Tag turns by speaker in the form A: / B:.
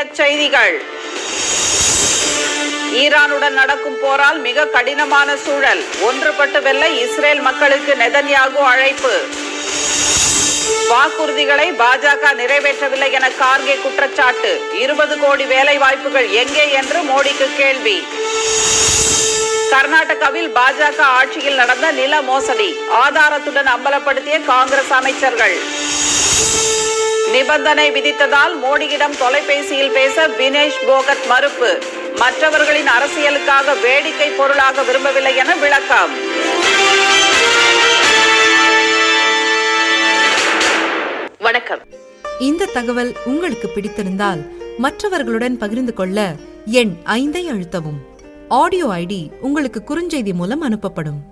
A: செய்திகள் ஈரானுடன் நடக்கும் போரால் மிக கடினமான சூழல் ஒன்றுபட்டு வெல்ல இஸ்ரேல் மக்களுக்கு நெதன்யாகு அழைப்பு வாக்குறுதிகளை பாஜக நிறைவேற்றவில்லை என கார்கே குற்றச்சாட்டு இருபது கோடி வேலை வாய்ப்புகள் எங்கே என்று மோடிக்கு கேள்வி கர்நாடகாவில் பாஜக ஆட்சியில் நடந்த நில மோசடி ஆதாரத்துடன் அம்பலப்படுத்திய காங்கிரஸ் அமைச்சர்கள் நிபந்தனை விதித்ததால் மோடியிடம் தொலைபேசியில் பேச வினேஷ் போகத் மறுப்பு மற்றவர்களின் அரசியலுக்காக வேடிக்கை பொருளாக விரும்பவில்லை என விளக்கம்
B: வணக்கம்
C: இந்த தகவல் உங்களுக்கு பிடித்திருந்தால் மற்றவர்களுடன் பகிர்ந்து கொள்ள எண் ஐந்தை அழுத்தவும் ஆடியோ ஐடி உங்களுக்கு குறுஞ்செய்தி மூலம் அனுப்பப்படும்